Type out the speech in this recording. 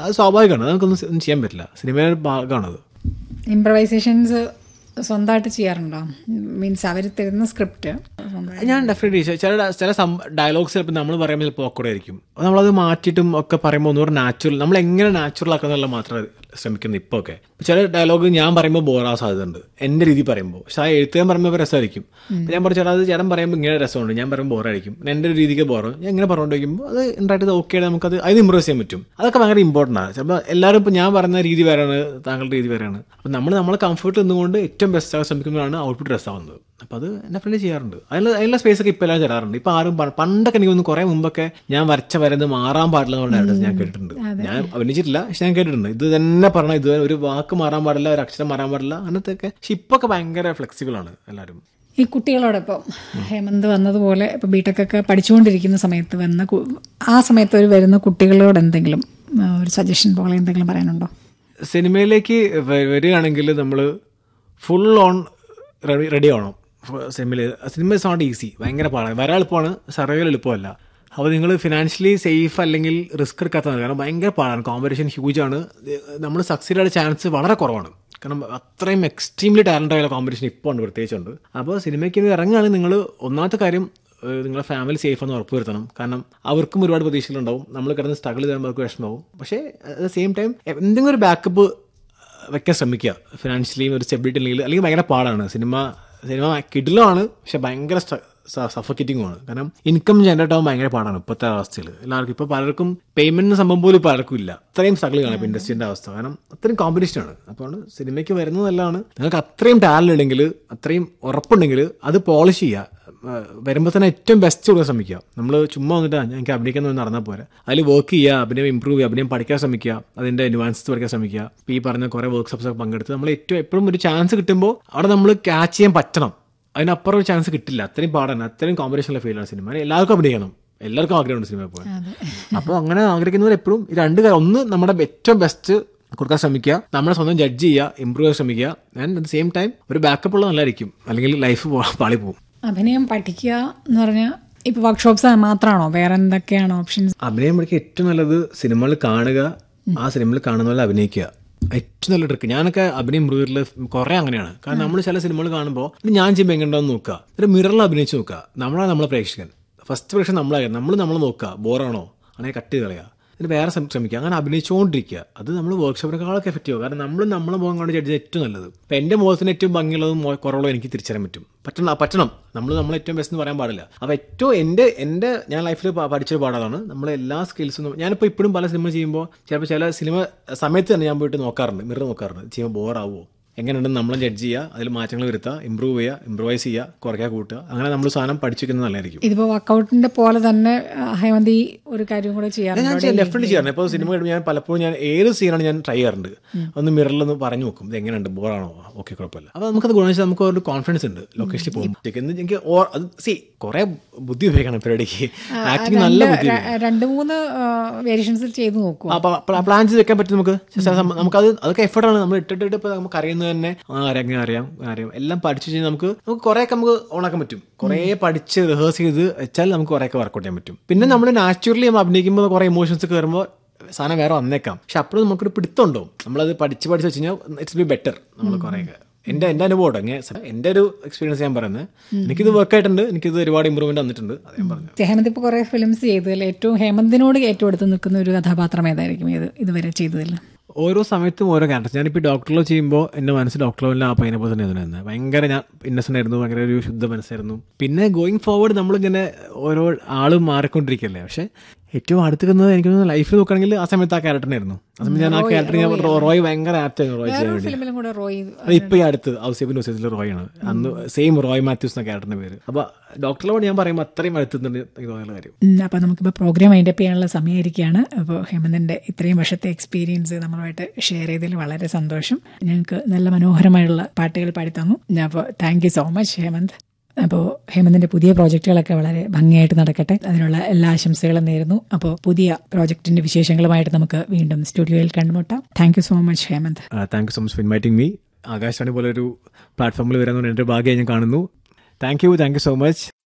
അത് സ്വാഭാവികമാണ് അത് നമുക്കൊന്നും ഒന്നും ചെയ്യാൻ പറ്റില്ല സിനിമയുടെ ഒരു ഭാഗമാണത് ഇംപ്രവൈസേഷൻസ് സ്വന്തമായിട്ട് ചെയ്യാറുണ്ടോ മീൻസ് അവർ തരുന്ന സ്ക്രിപ്റ്റ് ഞാൻ ഡെഫിനറ്റ്ലി ചില ചില ഡയലോഗ്സ് ചിലപ്പോൾ നമ്മൾ പറയുമ്പോൾ ചിലപ്പോൾ ഓക്കോടെ ആയിരിക്കും അപ്പോൾ നമ്മളത് മാറ്റിയിട്ടും ഒക്കെ പറയുമ്പോൾ ഒന്നുകൂടെ നാച്ചുറൽ നമ്മൾ എങ്ങനെ നാച്ചുറൽ ആക്കുന്നുള്ള മാത്രമേ ശ്രമിക്കുന്നത് ഇപ്പോൾ ഒക്കെ ചില ഡയലോഗ് ഞാൻ പറയുമ്പോൾ ബോറാൻ സാധ്യതയുണ്ട് എൻ്റെ രീതി പറയുമ്പോൾ പക്ഷേ ആ എഴുത്തുകാൻ പറയുമ്പോൾ രസമായിരിക്കും അപ്പോൾ ഞാൻ പറഞ്ഞു ചേട്ടാ അത് ചേട്ടൻ പറയുമ്പോൾ ഇങ്ങനെ രസമുണ്ട് ഞാൻ പറയുമ്പോൾ ബോറായിരിക്കും എൻ്റെ ഒരു രീതിക്ക് ബോറ് ഞാൻ ഇങ്ങനെ പറഞ്ഞുകൊണ്ടിരിക്കുമ്പോൾ അത് ഉണ്ടായിട്ട് ഓക്കെ നമുക്കത് അത് ഇമ്പ്രൂവ് ചെയ്യാൻ പറ്റും അതൊക്കെ ഭയങ്കര ഇമ്പോർട്ടൻ്റ് ആണ് ചിലപ്പോൾ എല്ലാവരും ഇപ്പോൾ ഞാൻ പറയുന്ന രീതി വേറെയാണ് താങ്കളുടെ രീതി വേറെയാണ് അപ്പോൾ നമ്മൾ നമ്മളെ കംഫർട്ട് നിന്നുകൊണ്ട് ഏറ്റവും ബെസ്റ്റ് ആകാൻ ശ്രമിക്കുമ്പോഴാണ് ഔട്ട്പുട്ട് രസമാവുന്നത് അപ്പോൾ അത് എൻ്റെ ഫ്രണ്ട് ചെയ്യാറുണ്ട് അതിൽ അതിനുള്ള സ്പേസ് ഒക്കെ ഇപ്പോൾ എല്ലാം തരാറുണ്ട് ഇപ്പോൾ ആരും പ- പണ്ടൊക്കെ എനിക്ക് തോന്നുന്നു കുറേ മുമ്പൊക്കെ ഞാൻ വരച്ച വരുന്നത് മാറാൻ പാടില്ല എന്നുള്ള ഡയറക്ടേഴ്സ് ഞാൻ കേട്ടിട്ടുണ്ട് ഞാൻ അഭിനയിച്ചിട്ടില്ല പക്ഷെ ഞാൻ കേട്ടിട്ടുണ്ട് ഇത് തന്നെ പറഞ്ഞ ഇത് ഒരു വാക്ക് മാറാൻ പാടില്ല ഒരു അക്ഷരം മാറാൻ പാടില്ല അങ്ങനത്തെ ഒക്കെ പക്ഷെ ഇപ്പോൾ ഒക്കെ ഭയങ്കര ഫ്ലെക്സിബിൾ ആണ് എല്ലാവരും ഈ കുട്ടികളോടൊപ്പം ഹേമന്ത് വന്നതുപോലെ ഇപ്പോൾ ബിടെക് ഒക്കെ പഠിച്ചുകൊണ്ടിരിക്കുന്ന സമയത്ത് വന്ന കു- ആ സമയത്ത് ഒരു വരുന്ന കുട്ടികളോട് എന്തെങ്കിലും ആ, ഒരു സജഷൻ പോലെ എന്തെങ്കിലും പറയാനുണ്ടോ സിനിമയിലേക്ക് വ- വരികയാണെങ്കിൽ നമ്മൾ ഫുൾ ഓൺ റെഡി ആവണം സിനിമയിൽ സിനിമ ഇസ് നോട്ട് ഈസി ഭയങ്കര പാടാണ് വരാൻ എളുപ്പമാണ് സർവൈവൽ എളുപ്പമല്ല അപ്പോൾ നിങ്ങൾ ഫിനാൻഷ്യലി സേഫ് അല്ലെങ്കിൽ റിസ്ക് എടുക്കാത്തതാണ് കാരണം ഭയങ്കര പാടാണ് കോമ്പറ്റീഷൻ ഹ്യൂജ് ആണ് നമ്മൾ സക്സീഡ് ആയ ചാൻസ് വളരെ കുറവാണ് കാരണം അത്രയും എക്സ്ട്രീംലി ടാലൻ്റ് ആയ കോമ്പറ്റീഷൻ ഇപ്പോൾ ഉണ്ട് പ്രത്യേകിച്ചുണ്ട് അപ്പോൾ സിനിമയ്ക്ക് ഇറങ്ങുകയാണെങ്കിൽ നിങ്ങൾ ഒന്നാമത്തെ കാര്യം ഏഹ് നിങ്ങളുടെ ഫാമിലി സേഫ് എന്ന് ഉറപ്പുവരുത്തണം കാരണം അവർക്കും ഒരുപാട് പ്രതീക്ഷകളുണ്ടാവും നമ്മൾ കിടന്ന് സ്ട്രഗിൾ ചെയ്യുമ്പോൾ അവർക്ക് വിഷമമാവും പക്ഷേ അറ്റ് ദ സെയിം ടൈം എന്തെങ്കിലും ഒരു ബാക്കപ്പ് വെക്കാൻ ശ്രമിക്കുക ഫിനാൻഷ്യലിയും ഒരു സ്റ്റെബിലിറ്റി അല്ലെങ്കിൽ അല്ലെങ്കിൽ ഭയങ്കര പാടാണ് സിനിമ സിനിമ കിടിലമാണ് പക്ഷെ ഭയങ്കര സഫക്കേറ്റിംഗ് ആണ് കാരണം ഇൻകം ജനറേറ്റ് ആവാൻ ഭയങ്കര പാടാണ് ഇപ്പോഴത്തെ അവസ്ഥയിൽ എല്ലാവർക്കും ഇപ്പോൾ പലർക്കും പേയ്മെന്റ് സംഭവം പോലും ഇപ്പോൾ പലർക്കും ഇല്ല അത്രയും സ്ട്രഗിൾ കാണാം ഇപ്പോൾ ഇൻഡസ്ട്രീൻ്റെ അവസ്ഥ കാരണം അത്രയും കോമ്പറ്റീഷൻ ആണ് അപ്പോൾ സിനിമയ്ക്ക് വരുന്നത് നല്ലതാണ് നിങ്ങൾക്ക് അത്രയും ടാലന്റ് ഉണ്ടെങ്കിൽ അത്രയും ഉറപ്പുണ്ടെങ്കിൽ അത് പോളിഷ് ചെയ്യുക വരുമ്പോൾ തന്നെ ഏറ്റവും ബെസ്റ്റ് കൊടുക്കാൻ ശ്രമിക്കുക നമ്മൾ ചുമ്മാ വന്നിട്ട് "ആ, എനിക്ക് അഭിനയിക്കുന്ന നടന്നാൽ പോരാ അതിൽ വർക്ക് ചെയ്യുക അഭിനയം ഇമ്പ്രൂവ് ചെയ്യുക അഭിനയം പഠിക്കാൻ ശ്രമിക്കുക അതിൻ്റെ ന്യൂവാൻസ് പഠിക്കാൻ ശ്രമിക്കുക ഇപ്പോൾ ഈ പറഞ്ഞ കുറേ വർക്ക്ഷോപ്സ് ഒക്കെ പങ്കെടുത്ത് നമ്മൾ ഏറ്റവും എപ്പോഴും ഒരു ചാൻസ് കിട്ടുമ്പോൾ അവിടെ നമ്മൾ ക്യാച്ച് ചെയ്യാൻ പറ്റണം അതിനപ്പുറം ഒരു ചാൻസ് കിട്ടില്ല അത്രയും പാടാണ് അത്രയും കോമ്പറ്റീഷനിലെ ഫീലാണ് സിനിമ എല്ലാവർക്കും അഭിനയിക്കണം എല്ലാവർക്കും ആഗ്രഹമുണ്ട് സിനിമ പോകാൻ അപ്പോൾ അങ്ങനെ ആഗ്രഹിക്കുന്നവർ എപ്പോഴും ഈ രണ്ട് കാര്യം ഒന്ന് നമ്മുടെ ഏറ്റവും ബെസ്റ്റ് കൊടുക്കാൻ ശ്രമിക്കുക നമ്മളെ സ്വന്തം ജഡ്ജ് ചെയ്യുക ഇമ്പ്രൂവ് ചെയ്യാൻ ശ്രമിക്കുക ആൻഡ് അറ്റ് സെയിം ടൈം ഒരു ബാക്കപ്പ് ഉള്ളത് നല്ലതായിരിക്കും അല്ലെങ്കിൽ ലൈഫ് പാളി പോകും അഭിനയം പഠിക്കുക എന്ന് പറഞ്ഞാൽ ഇപ്പോൾ വർക്ക്ഷോപ്സ് മാത്രമാണോ വേറെ എന്തൊക്കെയാണ് ഓപ്ഷൻസ് അഭിനയം പഠിക്കുക ഏറ്റവും നല്ലത് സിനിമകൾ കാണുക ആ സിനിമയിൽ കാണുന്ന പോലെ അഭിനയിക്കുക ഏറ്റവും നല്ല ട്രിക്ക് ഞാനൊക്കെ അഭിനയം ഇമ്പ്രൂവറിൽ കുറെ അങ്ങനെയാണ് കാരണം നമ്മൾ ചില സിനിമകൾ കാണുമ്പോൾ ഇത് ഞാൻ ചെയ്യുമ്പോൾ എങ്ങനെയുണ്ടെന്ന് നോക്കുക ഒരു മിററിൽ അഭിനയിച്ച് നോക്കുക നമ്മളാണ് നമ്മളെ പ്രേക്ഷകൻ ഫസ്റ്റ് പ്രേക്ഷകൻ നമ്മളായിരുന്നു നമ്മൾ നമ്മൾ നോക്കുക ബോറാണോ അങ്ങനെ കട്ട് ചെയ്ത് കളയുക എന്നിട്ട് വേറെ ശ്രമ- ശ്രമിക്കുക അങ്ങനെ അഭിനയിച്ചുകൊണ്ടിരിക്കുക അത് നമ്മൾ വർക്ക്ഷോപ്പിനേക്കാളൊക്കെ എഫക്റ്റീവ് കാരണം നമ്മൾ നമ്മളെ മുഖം കൊണ്ട് ജഡ്ജ് ഏറ്റവും നല്ലത് ഇപ്പം എൻ്റെ മുഖത്തിന് ഏറ്റവും ഭംഗിയുള്ളതും മോ- കുറവുള്ളതും എനിക്ക് തിരിച്ചറിയാൻ പറ്റും പറ്റണം പറ്റണം നമ്മൾ നമ്മൾ ഏറ്റവും ബെസ്റ്റ് എന്ന് പറയാൻ പാടില്ല അപ്പോൾ ഏറ്റവും എൻ്റെ എൻ്റെ ഞാൻ ലൈഫിൽ പഠിച്ചൊരു പാഠമാണ് നമ്മൾ എല്ലാ സ്കിൽസും ഞാനിപ്പോൾ ഇപ്പോഴും പല സിനിമ ചെയ്യുമ്പോൾ ചിലപ്പോൾ ചില സിനിമ സമയത്ത് തന്നെ ഞാൻ പോയിട്ട് നോക്കാറുണ്ട് മിറർ നോക്കാറുണ്ട് ചെയ്യുമ്പോൾ ബോറാവുമോ എങ്ങനെയുണ്ടെന്ന് നമ്മൾ ജഡ്ജ് ചെയ്യുക അതിൽ മാറ്റങ്ങൾ വരുത്തുക ഇമ്പ്രൂവ് ചെയ്യുക ഇമ്പ്രൂവൈസ് ചെയ്യുക കുറയ്ക്കുക കൂട്ടുക അങ്ങനെ നമ്മൾ സാധനം പഠിച്ചു വെക്കുന്നത് നല്ലതായിരിക്കും ഇതിപ്പോൾ വർക്കൗട്ടിന്റെ പോലെ തന്നെ ആ, ഹേമന്ത് ഈ ഒരു കാര്യം കൂടെ ഞാൻ ചെയ്യാറുണ്ട് ഡെഫിനറ്റ്ലി ചെയ്യാറുണ്ട് ഇപ്പോൾ സിനിമ കഴിയുമ്പോൾ ഞാൻ പലപ്പോഴും ഞാൻ ഏത് സീനാണ് ഞാൻ ട്രൈ ചെയ്യാറുണ്ട് ഒന്ന് മിററിൽ ഒന്ന് പറഞ്ഞു നോക്കും ഇത് എങ്ങനെയുണ്ട് ബോറാണോ ഓക്കെ കുഴപ്പമില്ല അപ്പോൾ നമുക്കത് ഗുണം വെച്ചാൽ നമുക്ക് ഒരു കോൺഫിഡൻസ് ഉണ്ട് ലൊക്കേഷനിൽ പോകുമ്പോൾ എന്ന് എനിക്ക് ഓ- അത് സി കുറേ ബുദ്ധി ഉപയോഗിക്കണം പരിപാടിക്ക് ആക്ടിങ് നല്ല ബുദ്ധി ഉപയോഗിക്കണം. ര- രണ്ട് മൂന്ന് വേരിയഷൻസിൽ ചെയ്ത് നോക്കുക അപ്പൊ പ്ലാൻ ചെയ്ത് വെക്കാൻ പറ്റും നമുക്ക് ചില സമ- നമുക്കത് അതൊക്കെ എഫർട്ടാണ് നമ്മൾ ഇട്ടിട്ട് ഇപ്പൊ നമുക്ക് അറിയുന്നത് തന്നെ ആ, അറിയാം ഇങ്ങനെ അറിയാം ഇങ്ങനെ അറിയാം എല്ലാം പഠിച്ചു കഴിഞ്ഞാൽ നമുക്ക് നമുക്ക് കുറെ ഒക്കെ നമുക്ക് ഓണാക്കാൻ പറ്റും കുറെ പഠിച്ച് റിഹേഴ്സ് ചെയ്ത് വെച്ചാൽ നമുക്ക് കുറെ ഒക്കെ വർക്കൗട്ട് ചെയ്യാൻ പറ്റും പിന്നെ നമ്മൾ നാച്ചുറലി നമ്മൾ അഭിനയിക്കുമ്പോൾ കുറെ ഇമോഷൻസ് കയറുമ്പോൾ സാധനം വേറെ വന്നേക്കാം പക്ഷെ അപ്പോഴും നമുക്കൊരു പിടുത്തമുണ്ടാവും നമ്മളത് പഠിച്ച് പഠിച്ച് വെച്ച് കഴിഞ്ഞാൽ ഇറ്റ്സ് ബി ബെറ്റർ നമ്മൾ കുറേയൊക്കെ എൻ്റെ എൻ്റെ അനുഭവം അങ്ങനെ എൻ്റെ ഒരു എക്സ്പീരിയൻസ് ഞാൻ പറയുന്നത് എനിക്കിത് വർക്ക് ആയിട്ടുണ്ട് എനിക്കിത് ഒരുപാട് ഇമ്പ്രൂവ്മെന്റ് വന്നിട്ടുണ്ട് അത് ഞാൻ പറഞ്ഞു ഹേമന്ത് ഇപ്പോൾ കുറേ ഫിലിംസ് ചെയ്തതിൽ ഏറ്റവും ഹേമന്തിനോട് ഏറ്റവും അടുത്ത് നിൽക്കുന്ന ഒരു കഥാപാത്രം ഏതായിരിക്കും ഇത് ഇതുവരെ ചെയ്തതിൽ ഓരോ സമയത്തും ഓരോ ക്യാരക്ടർ ഞാനിപ്പോൾ ഡോക്ടറിലോ ചെയ്യുമ്പോൾ എൻ്റെ മനസ്സ് ഡോക്ടറിലെ ആ പയ്യനെ പോലെ തന്നെ ആയിരുന്നു ഭയങ്കര ഞാൻ ഇന്നസെൻ്റ് ആയിരുന്നു ഭയങ്കര ഒരു ശുദ്ധ മനസ്സായിരുന്നു പിന്നെ ഗോയിങ് ഫോർവേഡ് നമ്മളിങ്ങനെ ഓരോ ആളും മാറിക്കൊണ്ടിരിക്കുകയല്ലേ പക്ഷേ ഏറ്റവും അടുത്ത് നിന്നത് എനിക്ക് തോന്നുന്നു ലൈഫിൽ നോക്കുകയാണെങ്കിൽ ആ സമയത്ത് ആ ക്യാരക്ടറിനായിരുന്നു ആ സമയത്ത് ഞാൻ ആ ക്യാരക്ടർ ഞാൻ റോ- റോയ് ഭയങ്കര ആപ്റ്റ് ആയിരുന്നു റോയ് ചെയ്യാൻ വേണ്ടി ഫിലിമിലും കൂടെ റോയ് അത് ഇപ്പൊ ഈ അടുത്ത് ഔസേബിൻ ഹുസൈസിൽ റോയ് ആണ് അന്ന് സെയിം റോയ് മാത്യൂസ് എന്ന ക്യാരക്ടറിന്റെ പേര് അപ്പൊ ഡോക്ടറിനോട് ഞാൻ പറയുമ്പോൾ അത്രയും അടുത്തുന്നുണ്ട് എനിക്ക് തോന്നുന്ന കാര്യം അപ്പോൾ നമുക്കിപ്പോൾ പ്രോഗ്രാം അതിൻ്റെ ചെയ്യാനുള്ള സമയമായിരിക്കുകയാണ് അപ്പോൾ ഹേമന്തിൻ്റെ ഇത്രയും വർഷത്തെ എക്സ്പീരിയൻസ് നമ്മളുമായിട്ട് ഷെയർ ചെയ്തതിൽ വളരെ സന്തോഷം ഞങ്ങൾക്ക് നല്ല മനോഹരമായുള്ള പാട്ടുകൾ പാടിത്തന്നു ഞാൻ അപ്പോൾ thank you so much Hemant അപ്പോൾ ഹേമന്തിൻ്റെ പുതിയ പ്രോജക്റ്റുകളൊക്കെ വളരെ ഭംഗിയായിട്ട് നടക്കട്ടെ അതിനുള്ള എല്ലാ ആശംസകളും നേരുന്നു അപ്പോൾ പുതിയ പ്രോജക്റ്റിൻ്റെ വിശേഷങ്ങളുമായിട്ട് നമുക്ക് വീണ്ടും സ്റ്റുഡിയോയിൽ കണ്ടുമുട്ടാം thank you so much Hemant thank you so much for inviting me Akashvani പോലെ ഒരു പ്ലാറ്റ്ഫോമിൽ വരാൻ എൻ്റെ ഭാഗ്യമായി ഞാൻ കാണുന്നു thank you thank you so much